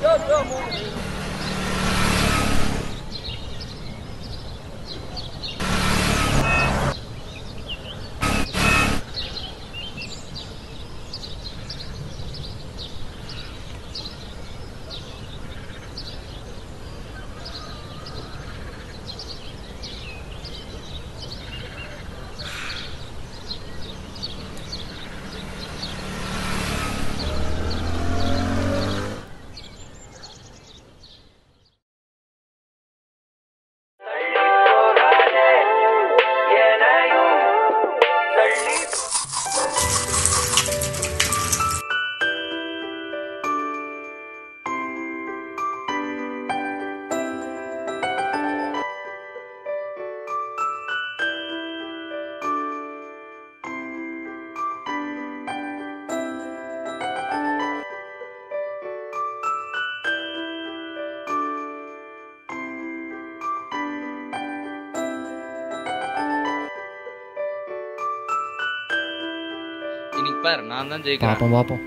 இன்னைக்கு பாரு நான் தான் ஜெயிக்கிறேன் பார்ப்போம் பார்ப்போம்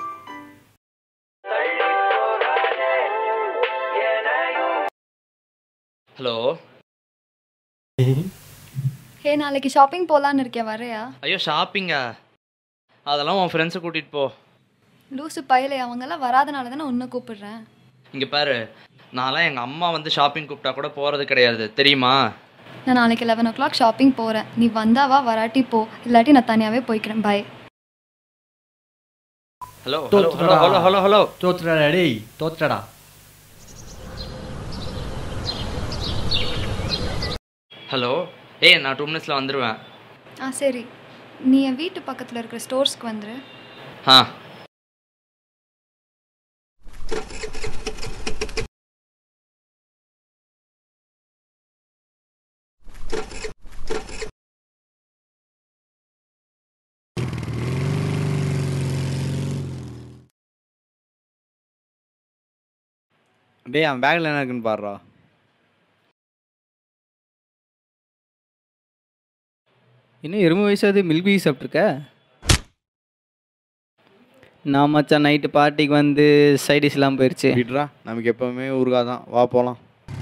ஹலோ ஹே நாளைக்கு ஷாப்பிங் போகலான்னு இருக்கேன் வரையா ஐயோ ஷாப்பிங்கா அதெல்லாம் உன் ஃப்ரெண்ட்ஸை கூட்டிகிட்டு போ லூசு பயலே அவங்கெல்லாம் வராதனால தானே உன்னை கூப்பிடுறேன் இங்கே பாரு நான்லாம் எங்கள் அம்மா வந்து ஷாப்பிங் கூப்பிட்டா கூட போகிறது கிடையாது தெரியுமா நான் நாளைக்கு லெவன் ஓ கிளாக் ஷாப்பிங் போகிறேன் நீ வந்தாவா வராட்டி போ இல்லாட்டி நான் தனியாகவே போய்க்கிறேன் bye hello hello hello hello hello hello தோத்துடா டேய் தோத்துடா ஹலோ ஏய் நான் டூ மினிட்ஸில் வந்துடுவேன் ஆ சரி நீ என் வீட்டு பக்கத்தில் இருக்கிற ஸ்டோர்ஸ்க்கு வந்துரு ஆ டேய் அவன் பேக்கில் என்ன இருக்குன்னு பாடுறா இன்னும் எருமை வயசாது மில்க் பீ சாப்பிட்ருக்க நான் மச்சான் நைட்டு பார்ட்டிக்கு வந்து சைடிஷ் எல்லாம் போயிடுச்சு விட்றா நமக்கு எப்பவுமே ஊறுகாய் தான் வா போகலாம்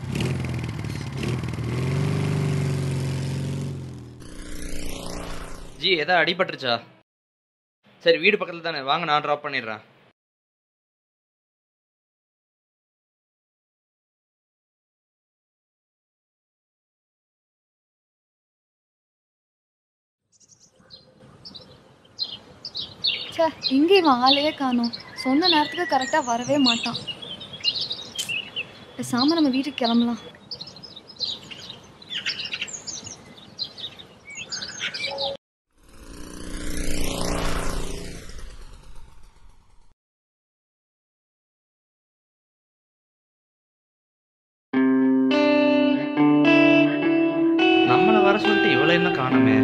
ஜி எதா அடிபட்டுருச்சா சரி வீடு பக்கத்தில் தானே வாங்க நான் ட்ராப் பண்ணிடுறேன் ச்சே எங்கே இவன் ஆளையே காணோம் சொன்ன நேரத்துக்கு கரெக்டாக வரவே மாட்டான் பேசாமல் நம்ம வீட்டுக்கு கிளம்பலாம் நம்மளை வர சொல்லிட்டு இவ்வளோ என்ன காணுமே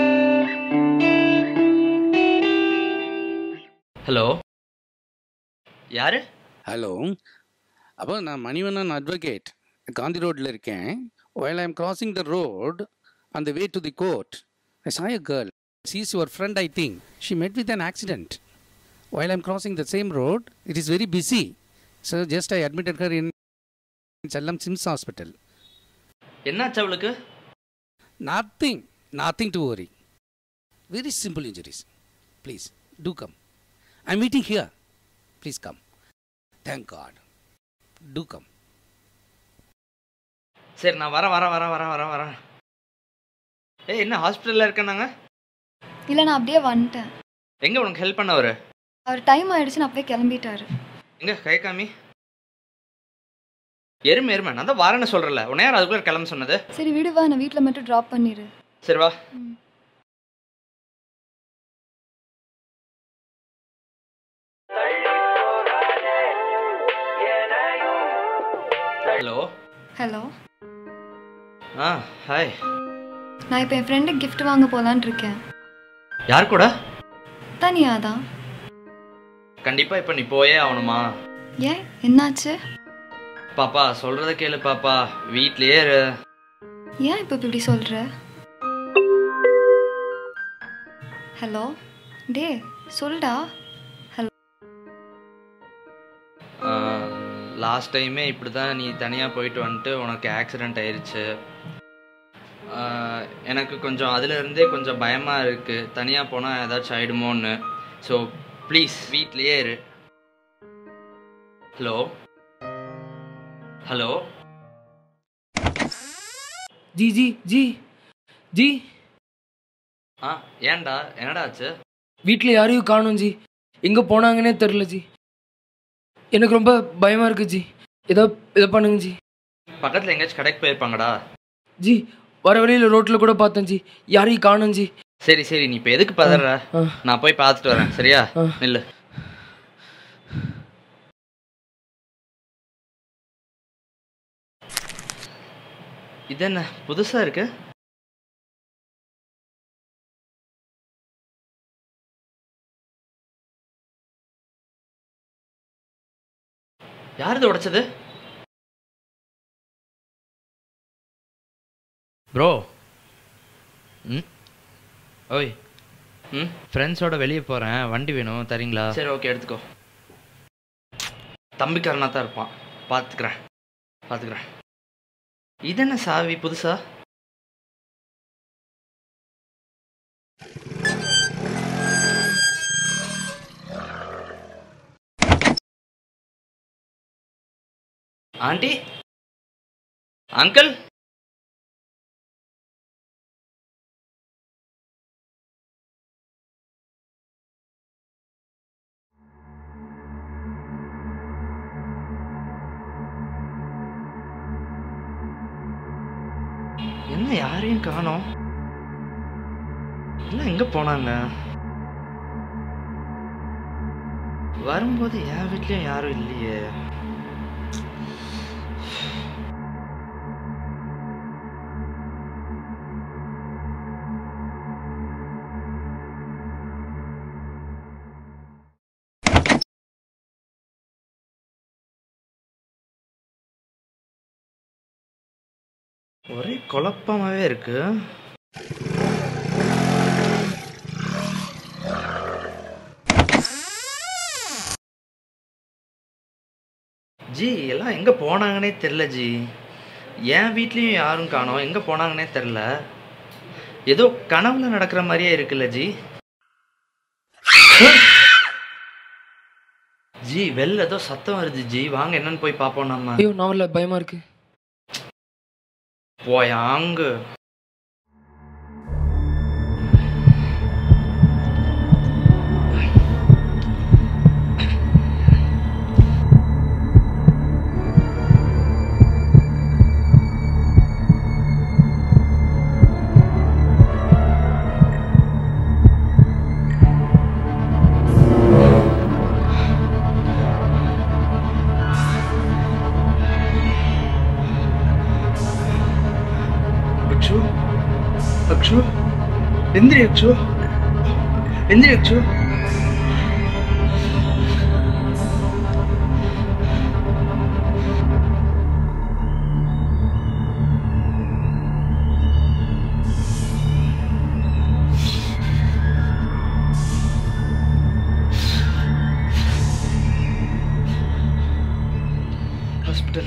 ஹலோ யாரு ஹலோ அப்போ நான் மணிவண்ணன் அட்வொகேட் காந்தி ரோட்டில் இருக்கேன் while I am crossing the road on the way to the court i saw a girl she's your friend i think she met with an accident while i'm crossing the same road it is very busy so just i admitted her in chellam sims hospital என்னாச்சு அவளுக்கு nothing nothing to worry very simple injuries please do come i'm waiting here please come thank god do come சரி நான் வரேன் வரேன் வரேன் வரேன் வரேன் வரேன் ஏய் என்ன ஹாஸ்பிட்டலில் இருக்கேன்னாங்க இல்லை நான் அப்படியே வந்துட்டேன் எங்கே உனக்கு ஹெல்ப் பண்ணவர் அவர் டைம் ஆயிடுச்சுன்னு அப்படியே கிளம்பிட்டாரு எங்க கை காமி எருமை எருமை நான் தான் வரேன்னு சொல்கிறல உன்னை யார் அதுக்குள்ளே கிளம்ப சொன்னது சரி விடுவா நான் வீட்டில் மட்டும் ட்ராப் பண்ணிடு சரி வா ம். ஹலோ ஹலோ ஆ ஹாய் நான் இப்போ என் ஃப்ரெண்டுக்கு gift வாங்க போகலான்னு இருக்கேன் யார் கூட தனியாக தான் கண்டிப்பாக இப்போ நீ போயே ஆகணுமா ஏன் என்னாச்சு பாப்பா சொல்கிறத கேளு பாப்பா வீட்லயே இரு ஏன் இப்போ இப்படி சொல்கிற ஹலோ டே சொல்டா ஆ, லாஸ்ட் டைமே இப்படி தான் நீ தனியாக போயிட்டு வந்துட்டு உனக்கு ஆக்சிடெண்ட் ஆயிடுச்சு ஆஹ் எனக்கு கொஞ்சம் அதுலேருந்தே கொஞ்சம் பயமாக இருக்குது தனியாக போனால் ஏதாச்சும் ஆயிடுமோன்னு ஸோ ப்ளீஸ் வீட்லேயே இரு ஹலோ ஹலோ ஜி ஜி ஜி ஜி ஆ ஏன்டா என்னடா ஆச்சு வீட்டில் யாரையும் காணோம் ஜி எங்கே போனாங்கன்னே தெரில ஜி எனக்கு ரொம்ப பயமாக இருக்கு ஜி ஏதோ இதை பண்ணுங்க ஜி பக்கத்தில் எங்கேயாச்சும் கடைக்கு போயிருப்பாங்கடா ஜி வர வழியில் ரோட்டில் கூட பார்த்தேன் ஜி யாரையும் காணோம் ஜி சரி சரி நீ இப்போ எதுக்கு பதற ஆ. நான் போய் பார்த்துட்டு வரேன் சரியா ஆ. நில்லு இது என்ன புதுசா இருக்கு யார் இது உடைச்சது ப்ரோ ம் ஓய் ம் ஃப்ரெண்ட்ஸோட வெளியே போகிறேன் வண்டி வேணும் தரீங்களா சரி ஓகே எடுத்துக்கோ தம்பிக்காரனா தான் இருப்பான் பார்த்துக்கிறேன் பார்த்துக்கிறேன் இது என்ன சாவி புதுசா ஆண்டி அங்கிள் என்ன யாரையும் காணோம் எல்லாம் எங்க போனாங்க வரும்போது என் வீட்லயும் யாரும் இல்லையே ஒரே குழப்பமாவே இருக்கு ஜி எல்லாம் எங்க போனாங்கன்னே தெரில ஜி என் வீட்லயும் யாரும் காணோம் எங்க போனாங்கன்னே தெரில ஏதோ கனவுல நடக்கிற மாதிரியே இருக்குல்ல ஜி ஜி வெளில ஏதோ சத்தம் வருது ஜி வாங்க என்னன்னு போய் பார்ப்போம் நம்ம ஐயோ நான் வரல பயமாக இருக்கு போயாங்க அக்ஷு அக்ஷு எந்திரி அக்ஷு எந்திரி அக்ஷு ஹாஸ்பிட்டல்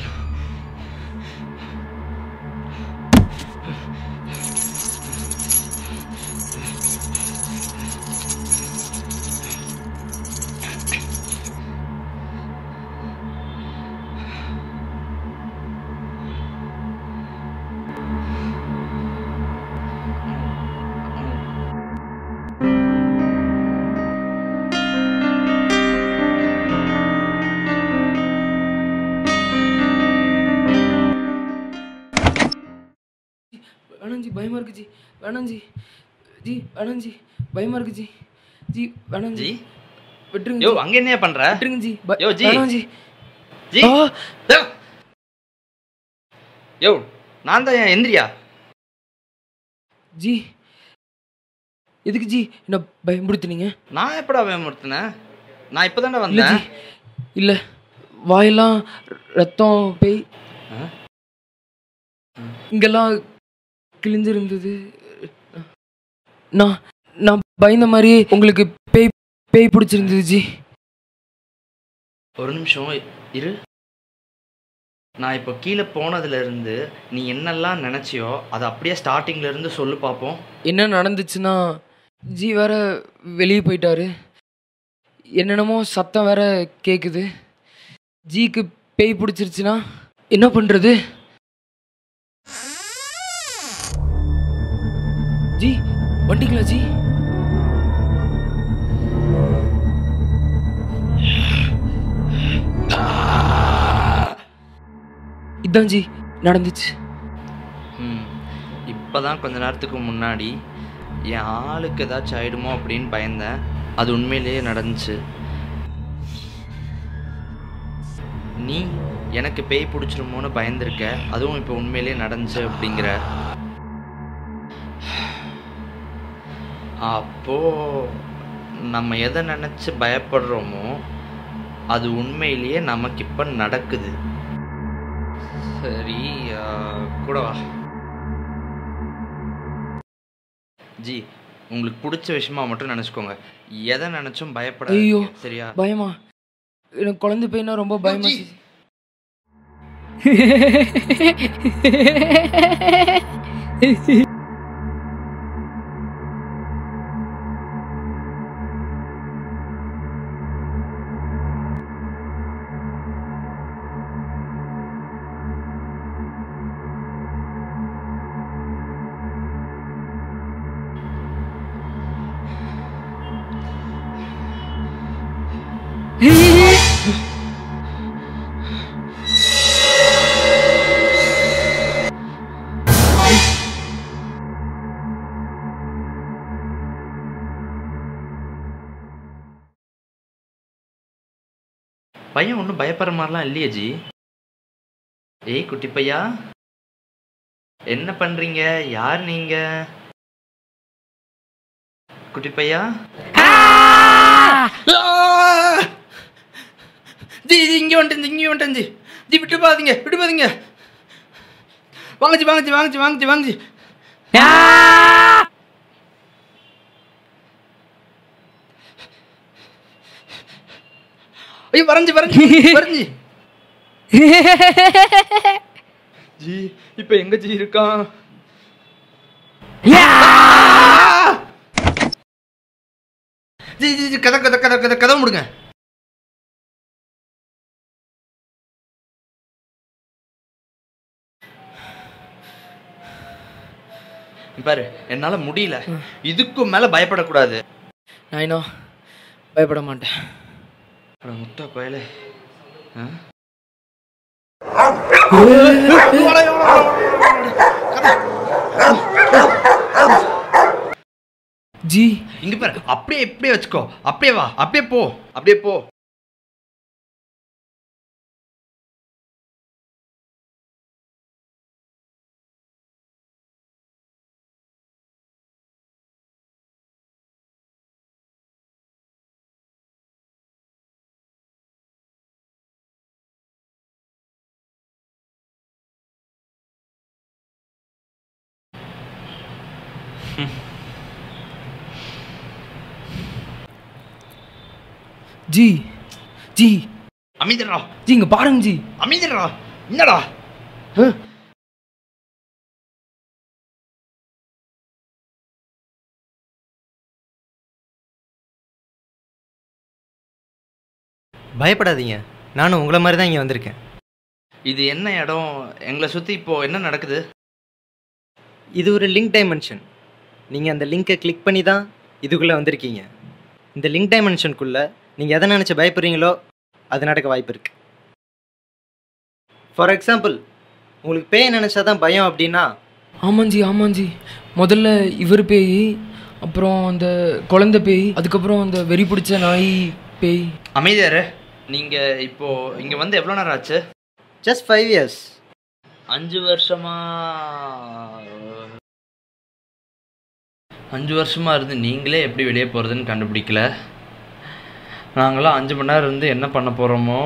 வேணாம் ஜி பயமாக இருக்கு ஜி வேணாம் ஜி ஜி வேணாம் ஜி பயமாக இருக்கு ஜி ஜி வேணாம் ஜி ஜி விட்டுருங்க யோ ஜி அங்க என்ன பண்ற விட்டுருங்க ஜி ப- யோ, ஜி. வேணாம் ஜி ஜி ஆ யோ. யோ நான் தான் எந்திரியா ஜி எதுக்கு ஜி என்ன பயமுறுத்துனீங்க நான் எப்படா பயமுறுத்தினேன் நான் இப்போதான்டா இல்லை ஜி வந்தேன் இல்லை வாயெல்லாம் ரத்தம் பேய் ஆ? இங்கெல்லாம் கிழிஞ்சிருந்தது நான் நான் பயந்த மாதிரியே உங்களுக்கு பேய் பேய் பிடிச்சிருந்தது ஜி ஒரு நிமிஷம் இரு நான் இப்போ கீழே போனதுலேருந்து நீ என்னெல்லாம் நினச்சியோ அதை அப்படியே ஸ்டார்டிங்ல இருந்து சொல்லு பார்ப்போம் என்ன நடந்துச்சுன்னா ஜி வேற வெளியே போயிட்டாரு என்னென்னமோ சத்தம் வேற கேட்குது ஜிக்கு பேய் பிடிச்சிருச்சுன்னா என்ன பண்ணுறது ஜி வண்டிங்களா ஜி இதான் ஜி நடந்துச்சு ம் இப்போ தான் கொஞ்ச நேரத்துக்கு முன்னாடி என் ஆளுக்கு ஏதாச்சும் ஆயிடுமோ அப்படின்னு பயந்தேன் அது உண்மையிலேயே நடந்துச்சு நீ எனக்கு பேய் பிடிச்சிருமோன்னு பயந்துருக்க அதுவும் இப்போ உண்மையிலேயே நடந்துச்சு அப்படிங்கிற அப்போ நம்ம எதை நினச்சி பயப்படுறோமோ அது உண்மையிலேயே நமக்கு இப்போ நடக்குது சரி ஆ, கூட வா ஜி உங்களுக்கு பிடிச்ச விஷயமா மட்டும் நினச்சிக்கோங்க எதை நினச்சும் ஐயோ. பயப்படாதீங்க சரியா பயமா எனக்கு குழந்தை பையனா ரொம்ப பயமா ஜி. இருக்கு. பையன் ஒன்றும் பயப்படுற மாதிரிலாம் இல்லையே ஜி ஏய் குட்டி பையா என்ன பண்றீங்க யார் நீங்க குட்டி பையா ஜி ஜி இங்கே வந்துட்டேன் ஜி, இங்கே வந்துட்டேன் ஜி ஜி விட்டு பாதீங்க விட்டு பாதீங்க வாங்க ஜி வாங்க ஜி வாங்க ஜி வாங்க ஜி வாங்க ஜி ஐயோ வரைஞ்சி வரைஞ்சி வரைஞ்சி ஜி இப்போ எங்க ஜி இருக்கான் ஜி ஜி ஜி கதை கதை கதை கதை கதை முடுங்க பாரு என்னால முடியல இதுக்கும் மேல பயப்படக்கூடாது நாயனா பயப்பட மாட்டேன் அட முட்டா பயலே ஆ? ஜி இங்க பாரு அப்படியே இப்படியே வச்சுக்கோ அப்படியே வா அப்படியே போ அப்படியே போ ஜி ஜி அமைதிடா ஜி இங்க பாருங்க ஜி அமைதிடா என்னடா பயப்படாதீங்க நானும் உங்களை மாதிரி தான் இங்கே வந்திருக்கேன் இது என்ன இடம் எங்களை சுத்தி இப்போ என்ன நடக்குது இது ஒரு லிங்க் டைமென்ஷன் நீங்கள் அந்த லிங்கை கிளிக் பண்ணி தான் இதுக்குள்ளே வந்திருக்கீங்க இந்த லிங்க் டைமென்ஷனுக்குள்ளே நீங்கள் எதை நினச்சி பயப்படுறீங்களோ அது நடக்க வாய்ப்பு இருக்குது ஃபார் எக்ஸாம்பிள் உங்களுக்கு பேய் நினச்சா தான் பயம் அப்படின்னா ஆமாஞ்சி ஆமாஞ்சி முதல்ல இவர் பேய் அப்புறம் அந்த குழந்தை பேய் அதுக்கப்புறம் அந்த வெறி பிடிச்ச நாய் பேய் அமைதியாரு நீங்க இப்போ இங்க வந்து எவ்வளவு நேரம் ஆச்சு ஜஸ்ட் ஃபைவ் இயர்ஸ் அஞ்சு வருஷமா அஞ்சு வருஷமா இருந்து நீங்களே எப்படி வெளியே போறதுன்னு கண்டுபிடிக்கல நாங்களாம் அஞ்சு மணி நேரம் இருந்து என்ன பண்ண போறோமோ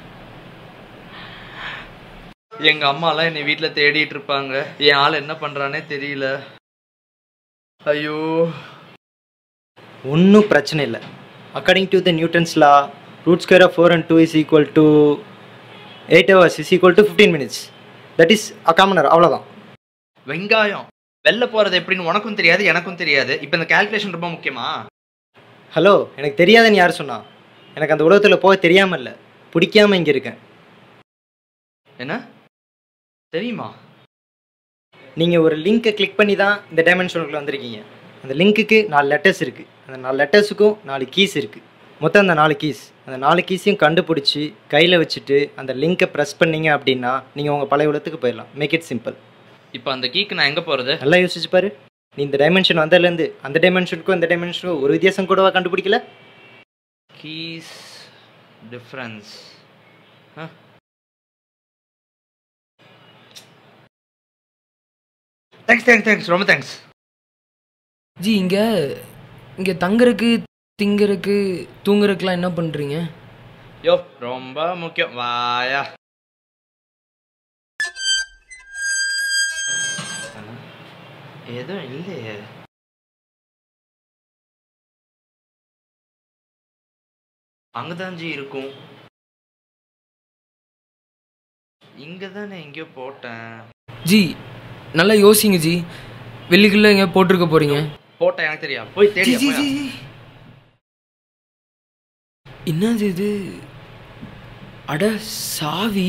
எங்க அம்மாலாம் என்னை வீட்ல தேடிட்டு இருப்பாங்க என் ஆள் என்ன பண்றானே தெரியல ஐயோ ஒன்றும் பிரச்சனை இல்லை according to the Newton's law root square of four and two is equal to eight hours is equal to fifteen minutes that is a commoner அவ்வளோதான் வெங்காயம் வெளில போகிறது எப்படின்னு உனக்கும் தெரியாது எனக்கும் தெரியாது இப்போ இந்த கால்குலேஷன் ரொம்ப முக்கியமா ஹலோ எனக்கு தெரியாதுன்னு யார் சொன்னா எனக்கு அந்த உலகத்தில் போக தெரியாமல் இல்லை பிடிக்காம இங்கே இருக்கேன் என்ன தெரியுமா நீங்கள் ஒரு லிங்க்கை கிளிக் பண்ணி தான் இந்த டைமென்ஷனுக்குள்ள வந்திருக்கீங்க அந்த லிங்க்குக்கு நாலு லெட்டர்ஸ் இருக்குது அந்த நாலு லெட்டர்ஸுக்கும் நாலு கீஸ் இருக்குது மொத்தம் அந்த நாலு கீஸ் அந்த நாலு கீஸையும் கண்டுபிடிச்சி கையில் வச்சுட்டு அந்த லிங்க்கை ப்ரெஸ் பண்ணீங்க அப்படின்னா நீங்கள் உங்கள் பழைய உலகத்துக்கு போயிடலாம் மேக் இட் சிம்பிள் இப்போ அந்த கீக்கு நான் எங்கே போகிறது நல்லா யோசிச்சு பாரு நீ இந்த டைமென்ஷன் வந்ததுலேருந்து அந்த டைமென்ஷனுக்கும் இந்த டைமென்ஷனுக்கும் ஒரு வித்தியாசம் கூடவா கண்டுபிடிக்கல keys difference thanks thanks thanks ரொம்ப தேங்க்ஸ் ஜி இங்கே இங்கே தங்குறதுக்கு திங்கறதுக்கு தூங்குறதுக்குலாம் என்ன பண்ணுறீங்க யோ ரொம்ப முக்கியம் வாயா எதுவும் இல்லையே அங்கதான் ஜி இருக்கும் இங்க தானே எங்கேயோ போட்டேன் ஜி நல்லா யோசிங்க ஜி வெள்ளிக்குள்ளே எங்கே போட்டிருக்க போகிறீங்க போட்டேன் எனக்கு தெரியா போய் தேடி ஜி, ஜி, ஜி. என்னது இது அட சாவி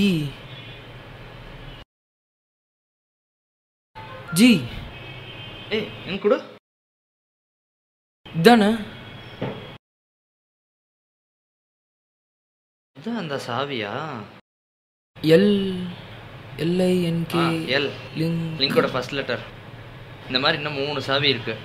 ஜி ஏய் எங்க கொடு இதானே இதான் அந்த சாவியா எல் எல்ஐஎன்கே எல் லிங்க் லிங்கோட ஃபர்ஸ்ட் லெட்டர் இந்த மாதிரி இன்னும் மூணு சாவி இருக்கு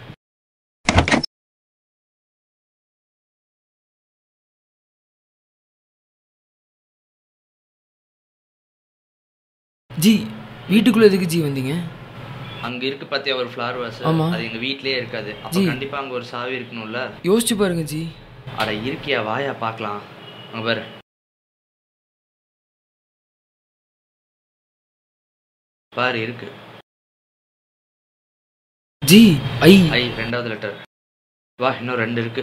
ஜி வீட்டுக்குள்ளே எதுக்கு ஜி வந்தீங்க அங்க இருக்கு பாத்தியா ஒரு ஃப்ளவர் வாஸ் ஆமா. அது எங்க வீட்லயே இருக்காது அப்ப ஜி. கண்டிப்பா அங்க ஒரு சாவி இருக்கணும்ல யோசிச்சு பாருங்க ஜி அட இருக்கியா வாயா பார்க்கலாம் அங்க பாரு பாரு இருக்கு ஜி ஐ ஐ ரெண்டாவது லெட்டர் வா இன்னும் ரெண்டு இருக்கு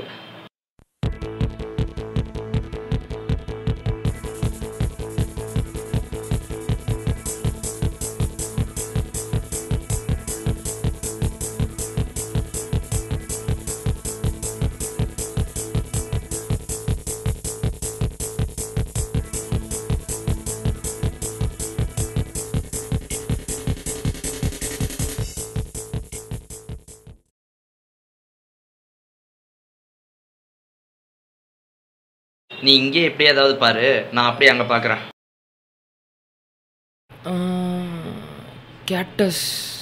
நீ இங்கே எப்படி ஏதாவது பாரு நான் அப்படியே அங்க பாக்குறேன் கேட்டஸ்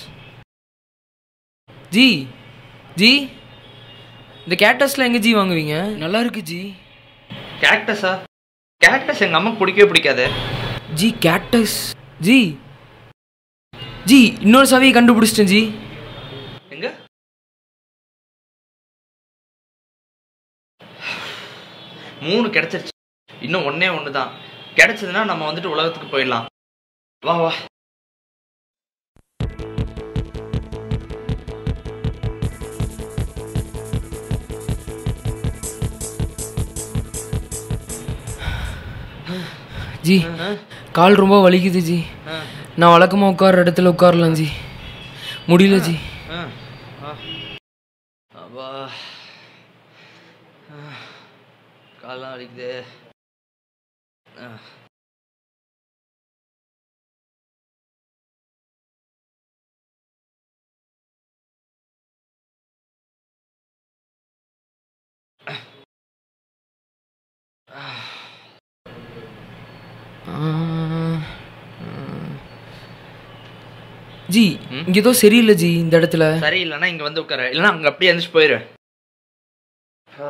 ஜி ஜி இந்த கேட்டஸில் எங்கே ஜி வாங்குவீங்க நல்லா இருக்கு ஜி கேக்டஸா கேக்டஸ் எங்க அம்மாக்கு பிடிக்கவே பிடிக்காது ஜி கேட்டஸ் ஜி ஜி இன்னொரு சாவியை கண்டுபிடிச்சிட்டேன் ஜி எங்க மூணு கிடைச்சிருச்சு இன்னும் ஒண்ணே ஒன்று தான் கிடைச்சதுன்னா நம்ம வந்துட்டு உலகத்துக்கு போயிடலாம் வா வா ஜி கால் ரொம்ப வலிக்குது ஜி நான் வழக்கமாக உட்கார்ற இடத்துல உட்காரலாம் ஜி முடியல ஜி ஆ, ஆ. அப்பா ஆ, கால்லாம் வலிக்குது ஆ. ஆ, ஆ. ஜி இங்கே ஏதோ சரியில்லை ஜி இந்த இடத்துல சரி இல்லைன்னா இங்க வந்து உட்கார இல்லைன்னா அங்க அப்படியே எழுந்துச்சு போயிரு ஆ.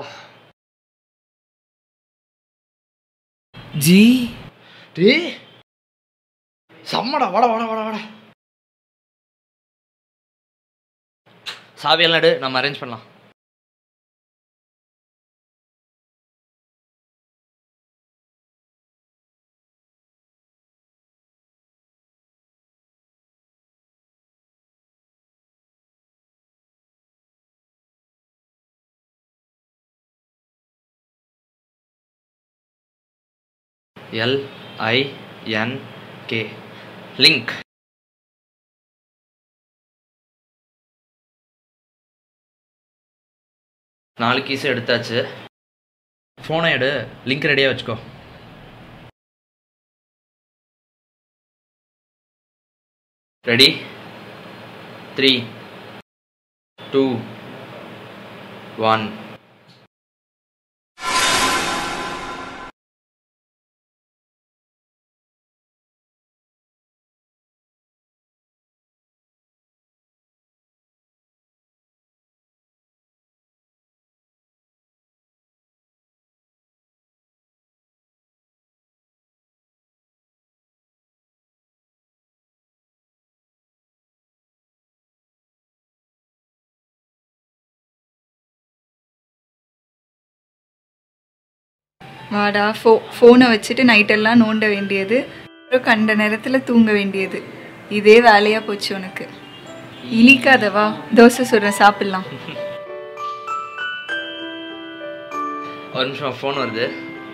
ஜி டேய் செம்மடா வாடா வாடா வாடா வாடா சாவியெல்லாம் எடு நம்ம அரேஞ்ச் பண்ணலாம் L I N K link நாலு கீஸும் எடுத்தாச்சு ஃபோனை எடு லிங்க் ரெடியாக வச்சுக்கோ ரெடி த்ரீ டூ ஒன் வாடா ஃபோ ஃபோனை வச்சுட்டு நைட்டெல்லாம் நோண்ட வேண்டியது அப்புறம் கண்ட நேரத்தில் தூங்க வேண்டியது இதே வேலையாக போச்சு உனக்கு இனிக்காதவா தோசை சுடுறேன் சாப்பிட்லாம் ஒரு நிமிஷம் ஃபோன் வருது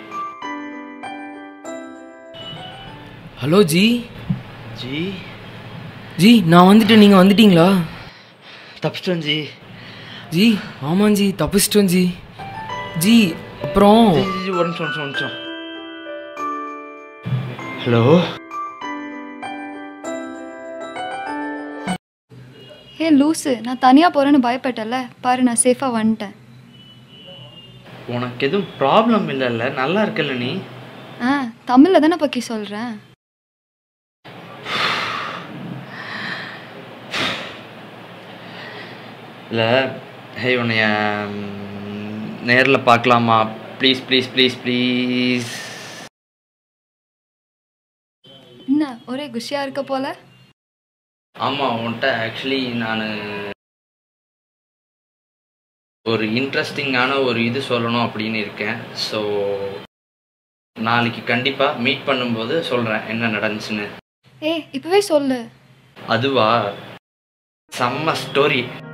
ஹலோ ஜி ஜி ஜி நான் வந்துட்டேன் நீங்கள் வந்துட்டீங்களா தப்பிச்சிட்டோம் ஜி ஜி ஆமாம் ஜி தப்பிச்சிட்டோம் ஜி ஜி அப்புறம் ஜி, ஜி, ஜி, ஒரு நிமிஷம் ஒரு நிமிஷம், ஒரு நிமிஷம் ஹலோ ஹே லூசு நான் தனியாக போகிறேன்னு பயப்பட்டல பாரு நான் சேஃபாக வந்துட்டேன் உனக்கு எதுவும் ப்ராப்ளம் இல்லைல்ல நல்லா இருக்கல்ல நீ ஆ தமிழில் தானே பக்கி சொல்கிறேன் இல்லை ஹே உன்னைய நேரில் பார்க்கலாமா ப்ளீஸ் ப்ளீஸ் ப்ளீஸ் ப்ளீஸ் என்ன ஒரே குஷியாக இருக்க போல ஆமாம் உன்கிட்ட ஆக்சுவலி நான் ஒரு இன்ட்ரெஸ்டிங்கான ஒரு இது சொல்லணும் அப்படின்னு இருக்கேன் ஸோ நாளைக்கு கண்டிப்பாக மீட் பண்ணும்போது சொல்கிறேன் என்ன நடந்துச்சுன்னு ஏ இப்போவே சொல்லு அதுவா செம்ம ஸ்டோரி